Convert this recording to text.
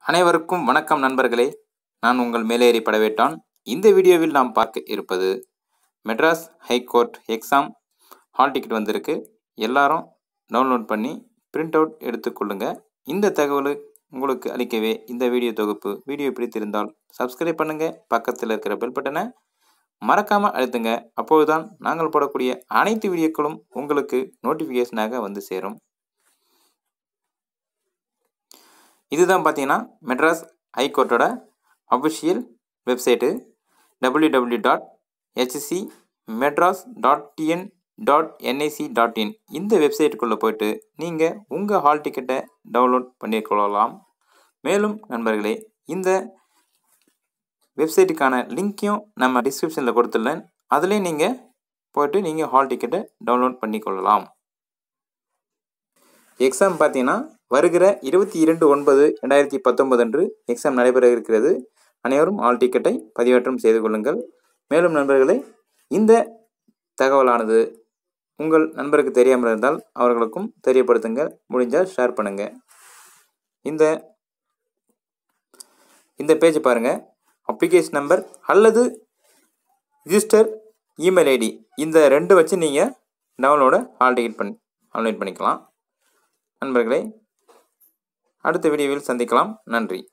அனைவருக்கும் வணக்கம் நண்பர்களே நான் உங்கள் மேலேறி படவேட்டான் இந்த வீடியோவில் நாம் பார்க்க இருப்பது Madras high court exam hall ticket வந்திருக்கு எல்லாரும் டவுன்லோட் பண்ணி பிரிண்ட் அவுட் எடுத்துக்கொள்ளுங்க இந்த தகவல் உங்களுக்கு அளிக்கவே இந்த வீடியோ தொகுப்பு வீடியோ பிடித்திருந்தால் சப்ஸ்கிரைப் பண்ணுங்க பக்கத்தில் இருக்கிற பெல் பட்டனை மறக்காமல் அழுத்துங்க அப்போதுதான் நாங்கள் போடக்கூடிய அனைத்து வீடியோக்களும் உங்களுக்கு நோட்டிஃபிகேஷனாக வந்து சேரும் இதுதான் பார்த்தீங்கன்னா மெட்ராஸ் ஹைகோர்ட்டோட official website W W dot HC Madras dot TN dot NIC dot in இந்த வெப்சைட்டுக்குள்ளே போயிட்டு நீங்கள் உங்கள் ஹால் டிக்கெட்டை டவுன்லோட் பண்ணிக்கொள்ளலாம் மேலும் நண்பர்களே இந்த வெப்சைட்டுக்கான லிங்க்கையும் நம்ம டிஸ்கிரிப்ஷனில் கொடுத்துள்ளேன் அதுலேயும் நீங்கள் போயிட்டு நீங்கள் ஹால் டிக்கெட்டை டவுன்லோட் பண்ணிக்கொள்ளலாம் எக்ஸாம் பார்த்தீங்கன்னா வருகிற இருபத்தி இரண்டு ஒன்பது ரெண்டாயிரத்தி பத்தொன்பது அன்று எக்ஸாம் நடைபெற இருக்கிறது அனைவரும் ஆல் டிக்கெட்டை பதிவேற்றம் செய்து கொள்ளுங்கள் மேலும் நண்பர்களே இந்த தகவலானது உங்கள் நண்பருக்கு தெரியாமல் இருந்தால் அவர்களுக்கும் தெரியப்படுத்துங்க முடிஞ்சால் ஷேர் பண்ணுங்கள் இந்த இந்த பேஜ் பாருங்கள் அப்ளிகேஷன் நம்பர் அல்லது ரிஜிஸ்டர் இமெயில் ஐடி இந்த ரெண்டு வச்சு நீங்கள் டவுன்லோட ஹால் டிக்கெட் பண்ணி ஆன்லைன் பண்ணிக்கலாம் நண்பர்களே அடுத்த வீடியோவில் சந்திக்கலாம் நன்றி